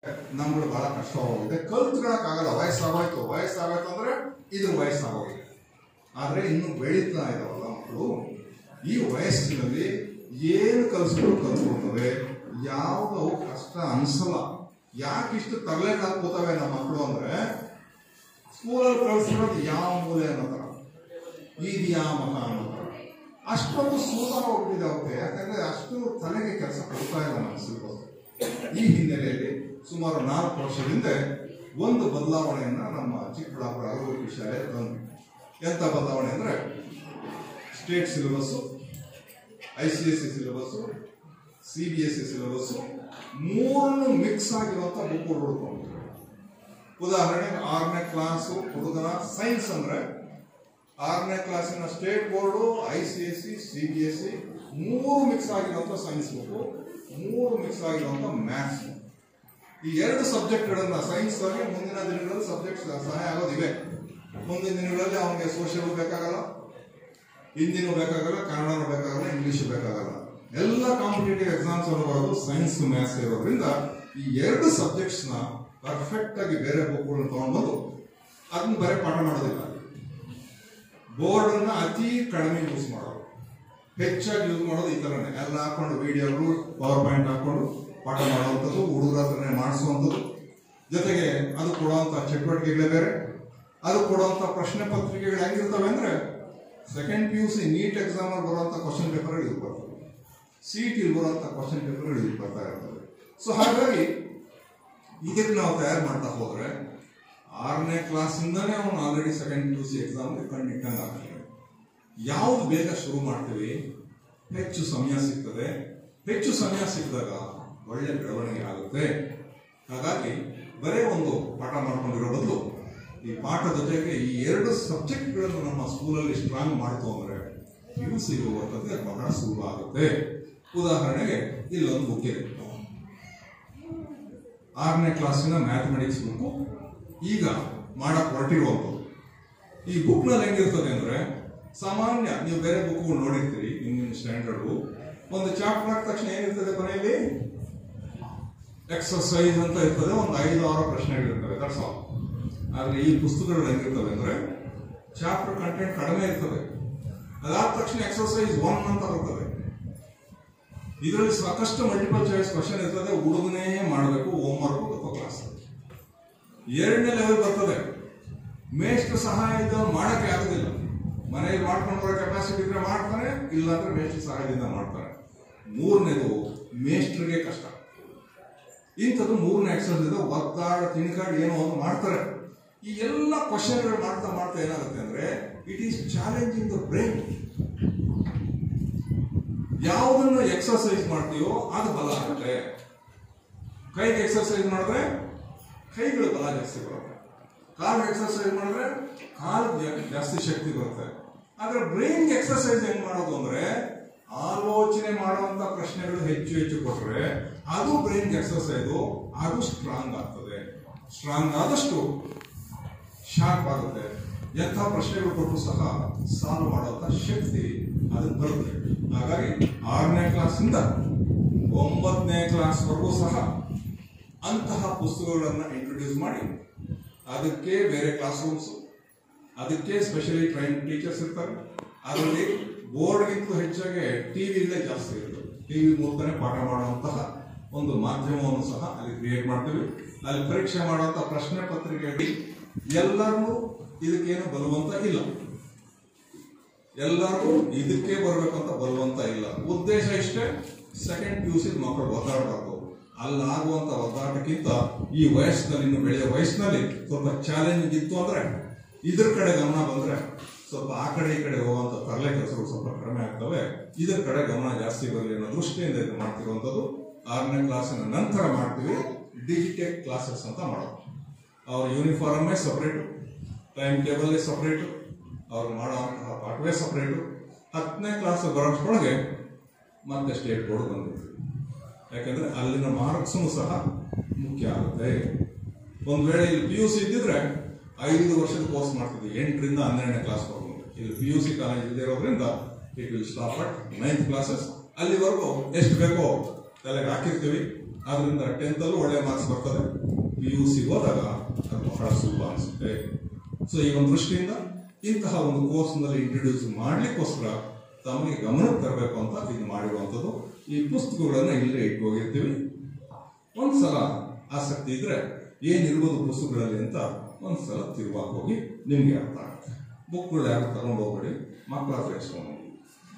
ನಮ್ಗಳು ಬಹಳ ಕಷ್ಟವಾಗಿದೆ ಕಲ್ತ್ಕೊಳಕ್ಕಾಗಲ್ಲ ವಯಸ್ಸಾಗೋಯ್ತು ವಯಸ್ಸಾಗೋಯ್ತು ಅಂದ್ರೆ ಇದು ವಯಸ್ಸಾಗೋಗಿದೆ ಆದ್ರೆ ಇನ್ನು ಬೆಳೀತಾ ಇದಾವಲ್ಲ ಮಕ್ಕಳು ಈ ವಯಸ್ಸಿನಲ್ಲಿ ಏನು ಕಲಿಸ್ಕೊಂಡು ಕಲ್ತ್ಕೊಳ್ತವೆ ಯಾವ್ದು ಅವು ಕಷ್ಟ ಅನ್ಸಲ್ಲ ಯಾಕೆ ಇಷ್ಟು ತರಲೆ ಕೂತವೆ ನಮ್ಮ ಮಕ್ಕಳು ಅಂದ್ರೆ ಸ್ಕೂಲಲ್ಲಿ ಕಳಿಸಿರೋದು ಯಾವ ಮೂಲೆ ಅನ್ನೋ ತರ ಇದು ಯಾವ ಮತ ಅನ್ನೋ ತರ ಅಷ್ಟೊಂದು ಸೂತರ ಹೋಗ್ಬಿಟ್ಟಿದೆ ಅವಕ್ಕೆ ಯಾಕಂದ್ರೆ ಅಷ್ಟು ತಲೆಗೆ ಕೆಲಸ ಕೊಡ್ತಾ ಇಲ್ಲ ನಮ್ಮ ಸಿಲೆಬಸ್ ಈ ಹಿನ್ನೆಲೆಯಲ್ಲಿ ಸುಮಾರು ನಾಲ್ಕು ವರ್ಷದಿಂದ ಒಂದು ಬದಲಾವಣೆಯನ್ನ ನಮ್ಮ ಚಿಕ್ಕಬಳ್ಳಾಪುರ ಅರವತ್ತು ಶಾಲೆ ತಂದ್ವಿ ಎಂತ ಬದಲಾವಣೆ ಅಂದ್ರೆ state syllabus I C S C syllabus C B S C syllabus ಮೂರನ್ನು ಮಿಕ್ಸ್ ಆಗಿರುವಂತ ಬುಕ್ ಹುಡ್ಕೊಂಡು ಉದಾಹರಣೆಗೆ ಆರನೇ ಕ್ಲಾಸು ಹುಡುಗನ ಸೈನ್ಸ್ ಅಂದ್ರೆ ಆರನೇ ಕ್ಲಾಸಿನ state board I C S C C B S C ಮೂರು ಮಿಕ್ಸ್ ಆಗಿರುವಂತ ಸೈನ್ಸ್ ಬುಕ್ ಮೂರು ಮಿಕ್ಸ್ ಆಗಿರುವಂತ ಮ್ಯಾಥ್ಸ್ ಈ ಎರಡು ಸಬ್ಜೆಕ್ಟ್ಗಳನ್ನ ಸೈನ್ಸ್ ಅಲ್ಲಿ ಮುಂದಿನ ದಿನಗಳಲ್ಲಿ ಸಬ್ಜೆಕ್ಟ್ ಸಹಾಯ ಆಗೋದಿವೆ ಮುಂದಿನ ದಿನಗಳಲ್ಲಿ ಅವನಿಗೆ ಸೋಷಿಯಲ್ ಬೇಕಾಗಲ್ಲ ಹಿಂದಿನೂ ಬೇಕಾಗಲ್ಲ ಕನ್ನಡನೂ ಬೇಕಾಗಲ್ಲ ಇಂಗ್ಲಿಷ್ ಬೇಕಾಗಲ್ಲ ಎಲ್ಲ ಕಾಂಪಿಟೇಟಿವ್ ಎಕ್ಸಾಮ್ಸ್ ಬರೋದು ಸೈನ್ಸ್ ಮ್ಯಾಥ್ಸ್ ಇರೋದ್ರಿಂದ ಈ ಎರಡು ಸಬ್ಜೆಕ್ಟ್ಸ್ ನ ಪರ್ಫೆಕ್ಟ್ ಆಗಿ ಬೇರೆ ಬುಕ್ಗಳನ್ನ ತಗೊಂಡ್ಬಂದು ಅದನ್ನ ಬರೀ ಪಾಠ ಮಾಡೋದಿಲ್ಲ ಬೋರ್ಡ್ ಅನ್ನ ಅತಿ ಕಡಿಮೆ ಯೂಸ್ ಮಾಡೋದು ಹೆಚ್ಚಾಗಿ ಯೂಸ್ ಮಾಡೋದು ಈ ತರನೇ ಎಲ್ಲ ಹಾಕೊಂಡು ವಿಡಿಯೋಗಳು ಪವರ್ ಪಾಯಿಂಟ್ ಹಾಕೊಂಡು ಪಾಠ ಮಾಡುವಂಥದ್ದು ಹುಡುಗರ ಹತ್ರನೇ ಮಾಡಿಸುವಂಥದ್ದು ಜೊತೆಗೆ ಅದು ಕೊಡುವಂತ ಚಟುವಟಿಕೆಗಳೇ ಬೇರೆ ಅದು ಕೊಡುವಂತ ಪ್ರಶ್ನೆ ಪತ್ರಿಕೆಗಳು ಹೆಂಗಿರ್ತವೆ ಅಂದ್ರೆ second P U C NEET exam ಅಲ್ಲಿ ಬರುವಂತ ಕ್ವಶನ್ ಪೇಪರ್ ಇದು ಬರ್ತವೆ ಸಿ ಟಿ ಬರುವಂತ ಕ್ವಶನ್ ಪೇಪರ್ ಇದು ಬರ್ತಾ ಇರ್ತವೆ ಸೊ ಹಾಗಾಗಿ ಇದಕ್ಕೆ ನಾವು ತಯಾರು ಮಾಡ್ತಾ ಹೋದ್ರೆ ಆರನೇ ಕ್ಲಾಸಿಂದನೇ ಅವನು already second P U C ಎಕ್ಸಾಮ್ಗೆ ಕಣ್ಣಿಟ್ಟಂಗೆ ಆಗ್ತದೆ ಯಾವ್ದು ಬೇಗ ಶುರು ಮಾಡ್ತೀವಿ ಹೆಚ್ಚು ಸಮಯ ಸಿಗ್ತದೆ ಹೆಚ್ಚು ಸಮಯ ಸಿಕ್ಕಿದಾಗ ಒಳ್ಳೆ ಬೆಳವಣಿಗೆ ಆಗುತ್ತೆ ಹಾಗಾಗಿ ಬರೇ ಒಂದು ಪಾಠ ಮಾಡ್ಕೊಂಡಿರೋ ಬದಲು ಈ ಪಾಠದ ಜೊತೆಗೆ ಈ ಎರಡು ಸಬ್ಜೆಕ್ಟ್ಗಳನ್ನು ನಮ್ಮ ಸ್ಕೂಲಲ್ಲಿ ಸ್ಟ್ರಾಂಗ್ ಮಾಡ್ತು ಅಂದ್ರೆ ಪಿ ಯು ಸಿ ಹೋಗುವಂಥದ್ದು ಬಹಳ ಸುಲಭ ಆಗುತ್ತೆ ಉದಾಹರಣೆಗೆ ಇಲ್ಲೊಂದು ಬುಕ್ ಇದೆ ಆರನೇ ಕ್ಲಾಸಿನ ಮ್ಯಾಥಮೆಟಿಕ್ಸ್ ಬುಕ್ ಈಗ ಮಾಡಕ್ ಹೊರಟಿರುವಂಥದ್ದು ಈ ಬುಕ್ ನಲ್ಲಿ ಹೆಂಗಿರ್ತದೆ ಅಂದ್ರೆ ಸಾಮಾನ್ಯ ನೀವು ಬೇರೆ ಬುಕ್ ನೋಡಿರ್ತೀರಿ ಇಂಗ್ಲಿಷ್ ಸ್ಟ್ಯಾಂಡರ್ಡ್ ಒಂದು ಚಾಪ್ಟರ್ ಆದ ತಕ್ಷಣ ಏನಿರ್ತದೆ ಕೊನೆಯಲ್ಲಿ ಎಕ್ಸರ್ಸೈಸ್ ಅಂತ ಇರ್ತದೆ ಒಂದು ಐದು ಆರು ಪ್ರಶ್ನೆಗಳಿರ್ತವೆ ದಟ್ಸ್ ಆಲ್ ಆದ್ರೆ ಈ ಪುಸ್ತಕಗಳು ಹೆಂಗಿರ್ತವೆ ಅಂದ್ರೆ ಚಾಪ್ಟರ್ ಕಂಟೆಂಟ್ ಕಡಿಮೆ ಇರ್ತದೆ ಅದಾದ ತಕ್ಷಣ ಎಕ್ಸರ್ಸೈಸ್ ಒನ್ ಅಂತ ಬರ್ತದೆ ಇದರಲ್ಲಿ ಸಾಕಷ್ಟು ಮಲ್ಟಿಪಲ್ ಚಾಯ್ಸ್ ಕ್ವಶನ್ ಇರ್ತದೆ ಹುಡುಗನೇ ಮಾಡಬೇಕು ಹೋಮ್ ವರ್ಕ್ ಅಥವಾ ಕ್ಲಾಸ್ ಎರಡನೇ ಲೆವೆಲ್ ಬರ್ತದೆ ಮೇಷ್ಟ್ರ ಸಹಾಯದಿಂದ ಮಾಡಕ್ಕೆ ಆಗೋದಿಲ್ಲ ಮನೆಯಲ್ಲಿ ಮಾಡ್ಕೊಂಡು ಬರೋ ಕೆಪಾಸಿಟಿ ಇದ್ರೆ ಮಾಡ್ತಾನೆ ಇಲ್ಲಾಂದ್ರೆ ಮೇಷ್ಟ್ರ ಸಹಾಯದಿಂದ ಮಾಡ್ತಾನೆ ಮೂರನೇದು ಮೇಷ್ಟ್ರಿಗೆ ಕಷ್ಟ ಇಂಥದ್ದು ಮೂರನೇ ಎಕ್ಸರ್ಸೈಸ್ ಇದೆ ಒದ್ದಾಡ ತಿನ್ಕಾಡ್ ಏನೋ ಒಂದು ಮಾಡ್ತಾರೆ ಈ ಎಲ್ಲ ಕ್ವಶನ್ಗಳು ಮಾಡ್ತಾ ಮಾಡ್ತಾ ಏನಾಗುತ್ತೆ ಅಂದ್ರೆ it is challenging the brain ಯಾವುದನ್ನು ಎಕ್ಸರ್ಸೈಸ್ ಮಾಡ್ತೀವೋ ಅದು ಬಲ ಆಗುತ್ತೆ ಕೈಗೆ ಎಕ್ಸರ್ಸೈಸ್ ಮಾಡಿದ್ರೆ ಕೈಗಳು ಬಲ ಜಾಸ್ತಿ ಬರುತ್ತೆ ಕಾಲು ಎಕ್ಸರ್ಸೈಸ್ ಮಾಡಿದ್ರೆ ಕಾಲು ಜಾ- ಜಾಸ್ತಿ ಶಕ್ತಿ ಬರುತ್ತೆ ಆದ್ರೆ ಬ್ರೈನ್ಗೆ ಎಕ್ಸರ್ಸೈಸ್ ಹೆಂಗ್ ಮಾಡೋದು ಅಂದ್ರೆ ಆಲೋಚನೆ ಮಾಡುವಂತ ಪ್ರಶ್ನೆಗಳು ಹೆಚ್ಚು ಹೆಚ್ಚು ಕೊಟ್ರೆ ಅದು ಬ್ರೈನ್ಗೆ ಎಕ್ಸರ್ಸೈಸ್ ಅದು ಸ್ಟ್ರಾಂಗ್ ಆಗ್ತದೆ ಸ್ಟ್ರಾಂಗ್ ಆದಷ್ಟು ಶಾರ್ಪ್ ಆಗುತ್ತೆ ಎಂಥ ಪ್ರಶ್ನೆಗಳು ಕೊಟ್ಟರು ಸಹ ಸಾಲ್ವ್ ಮಾಡುವಂತ ಶಕ್ತಿ ಅದಕ್ಕೆ ಬರುತ್ತೆ ಹಾಗಾಗಿ ಆರನೇ ಕ್ಲಾಸಿಂದ ಒಂಬತ್ತನೇ ಕ್ಲಾಸ್ವರೆಗೂ ಸಹ ಅಂತಹ ಪುಸ್ತಕಗಳನ್ನ ಇಂಟ್ರೊಡ್ಯೂಸ್ ಮಾಡಿ ಅದಕ್ಕೆ ಬೇರೆ ಕ್ಲಾಸ್ ರೂಮ್ಸ್ ಅದಕ್ಕೆ ಸ್ಪೆಷಲಿ ಟ್ರೈನ್ ಟೀಚರ್ಸ್ ಇರ್ತಾರೆ ಅದರಲ್ಲಿ ಬೋರ್ಡ್ಗಿಂತಲೂ ಹೆಚ್ಚಾಗಿ ಟಿವಿಗಳೇ ಜಾಸ್ತಿ ಇರುತ್ತೆ ಟಿವಿ ಮೂಲಕನೇ ಪಾಠ ಮಾಡುವಂತಹ ಒಂದು ಮಾಧ್ಯಮವನ್ನು ಸಹ ಅಲ್ಲಿ ಕ್ರಿಯೇಟ್ ಮಾಡ್ತೀವಿ ಅಲ್ಲಿ ಪರೀಕ್ಷೆ ಮಾಡುವಂತ ಪ್ರಶ್ನೆ ಪತ್ರಿಕೆಯಲ್ಲಿ ಎಲ್ಲರೂ ಇದಕ್ಕೇನು ಬರುವಂತ ಇಲ್ಲ ಎಲ್ಲರೂ ಇದಕ್ಕೆ ಬರಬೇಕಂತ ಬರುವಂತ ಇಲ್ಲ ಉದ್ದೇಶ ಇಷ್ಟೇ ಸೆಕೆಂಡ್ ಪಿ ಯು ಸಿ ಮಕ್ಕಳು ಒದ್ದಾಡಬಾರ್ದು ಅಲ್ಲಾಗುವಂತ ಒದ್ದಾಟಕ್ಕಿಂತ ಈ ವಯಸ್ಸಿನಲ್ಲಿ ಇನ್ನು ಬೆಳೆಯೋ ವಯಸ್ಸಿನಲ್ಲಿ ಸ್ವಲ್ಪ ಚಾಲೆಂಜ್ ಇತ್ತು ಅಂದ್ರೆ ಇದ್ರ ಕಡೆ ಗಮನ ಬಂದ್ರೆ ಸ್ವಲ್ಪ ಆ ಕಡೆ ಈ ಕಡೆ ಹೋಗುವಂತ ತರಲೆ ಕೆಲಸಗಳು ಸ್ವಲ್ಪ ಕಡಿಮೆ ಆಗ್ತವೆ ಇದ್ರ ಕಡೆ ಗಮನ ಜಾಸ್ತಿ ಬರಲಿ ಅನ್ನೋ ದೃಷ್ಟಿಯಿಂದ ಇದು ಮಾಡ್ತಿರುವಂತದ್ದು ಆರನೇ ಕ್ಲಾಸಿನ ನಂತರ ಮಾಡ್ತೀವಿ ಡಿಜಿಟೆಕ್ ಕ್ಲಾಸಸ್ ಅಂತ ಮಾಡೋದು ಅವ್ರ ಯೂನಿಫಾರ್ಮೇ ಸಪ್ರೇಟು ಟೈಮ್ ಟೇಬಲ್ ಸಪ್ರೇಟು ಅವ್ರು ಮಾಡುವಂತಹ ಪಾಠವೇ ಸಪ್ರೇಟು ಹತ್ತನೇ ಕ್ಲಾಸ್ ಬರೋಷ್ಟ್ರೊಳಗೆ ಮತ್ತೆ ಸ್ಟೇಟ್ ಬೋರ್ಡ್ ಬಂದಿತ್ತು ಯಾಕಂದ್ರೆ ಅಲ್ಲಿನ ಮಾರ್ಕ್ಸ್ ಸಹ ಮುಖ್ಯ ಆಗುತ್ತೆ ಒಂದ್ ವೇಳೆ ಇಲ್ಲಿ ಪಿ ಯು ಸಿ ಇದ್ದಿದ್ರೆ ಐದು ವರ್ಷದ ಕೋರ್ಸ್ ಮಾಡ್ತಿದ್ವಿ ಎಂಟರಿಂದ ಹನ್ನೆರಡನೇ ಕ್ಲಾಸ್ ಬರ್ಬೋದು ಇಲ್ಲಿ ಪಿ ಯು ಸಿ ಕಾಲೇಜ್ ಇಲ್ಲದೆ ಇರೋದ್ರಿಂದ it will stop at ninth classes ಅಲ್ಲಿವರೆಗೂ ಎಷ್ಟು ಬೇಕೋ ತಲೆಗೆ ಹಾಕಿರ್ತೀವಿ ಆದ್ರಿಂದ ಟೆಂತಲ್ಲೂ ಒಳ್ಳೆ ಮಾರ್ಕ್ಸ್ ಬರ್ತದೆ ಪಿ ಯು ಸಿ ಹೋದಾಗ ಅದು ಬಹಳ ಸುಲಭ ಅನಿಸುತ್ತೆ ಸೊ ಈ ಒಂದು ದೃಷ್ಟಿಯಿಂದ ಇಂತಹ ಒಂದು ಕೋರ್ಸ್ನಲ್ಲಿ ಇಂಟ್ರೊಡ್ಯೂಸ್ ಮಾಡ್ಲಿಕ್ಕೋಸ್ಕರ ತಮಗೆ ಗಮನಕ್ಕೆ ತರಬೇಕು ಅಂತ ಇದು ಮಾಡಿರುವಂಥದ್ದು ಈ ಪುಸ್ತಕಗಳನ್ನ ಇಲ್ಲೇ ಇಟ್ಟು ಹೋಗಿರ್ತೀವಿ ಒಂದ್ಸಲ ಆಸಕ್ತಿ ಇದ್ರೆ ಏನಿರ್ಬೋದು ಪುಸ್ತಕಗಳಲ್ಲಿ ಅಂತ ಒಂದ್ಸಲ ತಿರುವಾಗಿ ಹೋಗಿ ನಿಮ್ಗೆ ಅರ್ಥ ಆಗುತ್ತೆ ಬುಕ್ಗಳು ಯಾರು ತಗೊಂಡು ಹೋಗ್ಬೇಡಿ ಮಕ್ಕಳ ಹತ್ರ ಇಸ್ಕೊಂಡು ಹೋಗಿ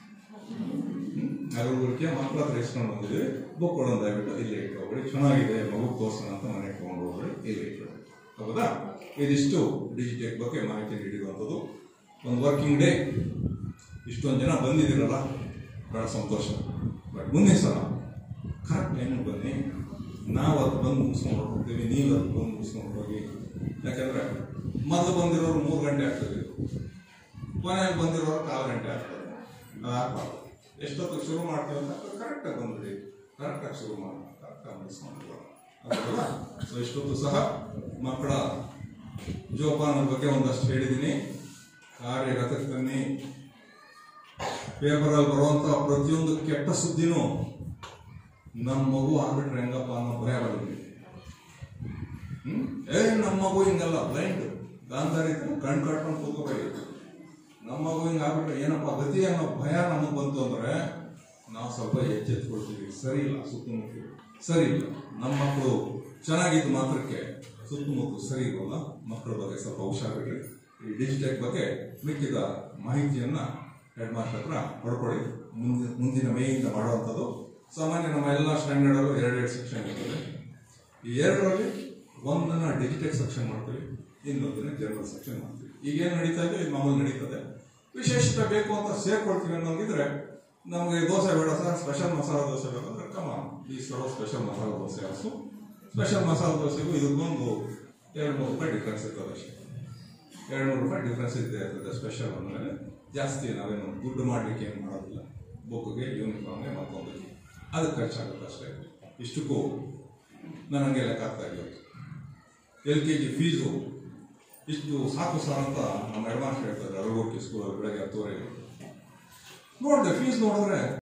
ಅಗಲಗುರಿಕೆ ಮಕ್ಕಳ ಹತ್ರ ಇಸ್ಕೊಂಡು ಬಂದಿದ್ದೀವಿ ಬುಕ್ಗಳನ್ನು ದಯವಿಟ್ಟು ಇಲ್ಲೇ ಇಟ್ಟು ಹೋಗ್ಬೇಡಿ ಚೆನ್ನಾಗಿದೆ ಮಗು ತೋರ್ಸೋಣ ಅಂತ ಮನೆಗೆ ತಗೊಂಡು ಹೋಗ್ಬೇಡಿ ಇಲ್ಲೇ ಇಟ್ಟು ಹೌದಾ ಇದಿಷ್ಟು ಡಿಜಿಟೆಕ್ ಬಗ್ಗೆ ಮಾಹಿತಿ ನೀಡಿರುವಂಥದ್ದು ಒಂದು ವರ್ಕಿಂಗ್ ಡೇ ಇಷ್ಟೊಂದು ಜನ ಬಂದಿದ್ದೀರಲ್ಲ ಬಹಳ ಸಂತೋಷ ಬಟ್ ಮುಂದಿನ ಸಲ ಕರೆಕ್ಟ್ ಟೈಮಿಗೆ ಬನ್ನಿ ನಾವು ಅದು ಬಂದು ಮುಗಿಸ್ಕೊಂಡು ಹೋಗ್ತೀವಿ ನೀವು ಅದು ಬಂದು ಮುಗಿಸ್ಕೊಂಡು ಹೋಗಿ ಯಾಕಂದ್ರೆ ಮೊದಲು ಬಂದಿರೋರು ಮೂರು ಗಂಟೆ ಆಗ್ತದೆ ಕೊನೆಗೆ ಬಂದಿರೋರು ಕಾಲು ಗಂಟೆ ಆಗ್ತದೆ ಅದಾಗಬಾರ್ದು ಎಷ್ಟೊತ್ತಿಗೆ ಶುರು ಮಾಡ್ತೀವಿ ಅಂತ ಕರೆಕ್ಟಾಗಿ ಬಂದ್ಬಿಡಿ ಕರೆಕ್ಟಾಗಿ ಶುರು ಮಾಡೋಣ ಕರೆಕ್ಟಾಗಿ ಮುಗಿಸ್ಕೊಂಡು ಹೌದಲ್ಲ ಸೊ ಇಷ್ಟೊತ್ತು ಸಹ ಮಕ್ಕಳ ಜೋಪಾನದ ಬಗ್ಗೆ ಒಂದಷ್ಟು ಹೇಳಿದ್ದೀನಿ ಕಾರ್ಯಗತಕ್ಕೆ ತನ್ನಿ ಪೇಪರಲ್ಲಿ ಬರುವಂತ ಪ್ರತಿಯೊಂದು ಕೆಟ್ಟ ಸುದ್ದಿನೂ ನಮ್ಮ ಮಗು ಆಗ್ಬಿಟ್ರೆ ಹೆಂಗಪ್ಪ ಅನ್ನೋ ಭಯ ಬರುತ್ತೆ ಹ್ಮ್ ಏ ನಮ್ಮ ಮಗು ಹಿಂಗಲ್ಲ ಬ್ಲೈಂಡ್ ಗಾಂಧಾರಿ ಕಣ್ ಕಟ್ಕೊಂಡು ಕೂತ್ಕೋಬೇಕು ನಮ್ಮ ಮಗು ಹಿಂಗ ಆಗ್ಬಿಟ್ರೆ ಏನಪ್ಪ ಗತಿ ಅನ್ನೋ ಭಯ ನಮಗೆ ಬಂತು ಅಂದ್ರೆ ನಾವು ಸ್ವಲ್ಪ ಎಚ್ಚೆತ್ಕೊಳ್ತೀವಿ ಸರಿ ಇಲ್ಲ ಸುತ್ತಮುತ್ತ ಸರಿ ಇಲ್ಲ ನಮ್ಮ ಮಕ್ಕಳು ಚೆನ್ನಾಗಿದ್ದು ಮಾತ್ರಕ್ಕೆ ಸುತ್ತಮುತ್ತ ಸರಿ ಇರೋಲ್ಲ ಮಕ್ಕಳ ಬಗ್ಗೆ ಸ್ವಲ್ಪ ಹುಷಾರಿರಲಿ ಈ ಡಿಜಿಟೆಕ್ ಬಗ್ಗೆ ಮಿಕ್ಕಿದ ಮಾಹಿತಿಯನ್ನ ಹೆಡ್ ಮಾಸ್ಟರ್ ಹತ್ರ ಪಡ್ಕೊಳ್ಳಿ ಮುಂದಿನ ಮುಂದಿನ ಮೇಯಿಂದ ಮಾಡುವಂಥದ್ದು ಸಾಮಾನ್ಯ ನಮ್ಮ ಎಲ್ಲ ಸ್ಟ್ಯಾಂಡರ್ಡಲ್ಲೂ ಎರಡೆರಡು ಸೆಕ್ಷನ್ ಇರ್ತದೆ ಈ ಎರಡರಲ್ಲಿ ಒಂದನ್ನ ಡಿಜಿಟೆಕ್ ಸೆಕ್ಷನ್ ಮಾಡ್ತೀವಿ ಇನ್ನೊಂದನ್ನ ಜನರಲ್ ಸೆಕ್ಷನ್ ಮಾಡ್ತೀವಿ ಈಗೇನು ನಡೀತಾ ಇದೆ ಇದು ಮಾಮೂಲಿ ನಡೀತದೆ ವಿಶೇಷತೆ ಬೇಕು ಅಂತ ಸೇರ್ಕೊಳ್ತೀವಿ ಅನ್ನೋಂಗಿದ್ರೆ ನಮಗೆ ದೋಸೆ ಬೇಡ ಸರ್ ಸ್ಪೆಷಲ್ ಮಸಾಲ ದೋಸೆ ಬೇಕಂದ್ರೆ ಕಮ ಈ ಸರೋ ಸ್ಪೆಷಲ್ ಮಸಾಲ ದೋಸೆ ಹಸು ಸ್ಪೆಷಲ್ ಮಸಾಲ ದೋಸೆಗೂ ಇದಕ್ಕೊಂದು ಎರಡು ನೂರು ರೂಪಾಯಿ ಡಿಫ್ರೆನ್ಸ್ ಇರ್ತದೆ ಅಷ್ಟೇ ಎರಡು ನೂರು ರೂಪಾಯಿ ಡಿಫ್ರೆನ್ಸ್ ಇದ್ದೇ ಇರ್ತದೆ ಸ್ಪೆಷಲ್ ಅಂದಮೇಲೆ ಜಾಸ್ತಿ ನಾವೇನು ದುಡ್ಡು ಮಾಡಲಿಕ್ಕೆ ಏನು ಮಾಡೋದಿಲ್ಲ ಬುಕ್ಗೆ ಯೂನಿಫಾರ್ಮ್ಗೆ ಮತ್ತೊಂದಕ್ಕೆ ಅದಕ್ಕೆ ಖರ್ಚಾಗುತ್ತೆ ಅಷ್ಟೇ ಇಷ್ಟಕ್ಕೂ ನನಗೆ ಲೆಕ್ಕ ಆಗ್ತಾ ಇಲ್ಲ ಎಲ್ ಕೆ ಜಿ ಫೀಸು ಇಷ್ಟು ಸಾಕು ಸರ್ ಅಂತ ನಮ್ಮ ಹೆಡ್ ಮಾಸ್ಟರ್ ಹೇಳ್ತಾರೆ ಅರವತ್ತು ಸ್ಕೂಲಲ್ಲಿ ಬೆಳಗ್ಗೆ ಹತ್ತುವರೆಗೆ ನೋಡಿದೆ ಫೀಸ್ ನೋಡಿದ್ರೆ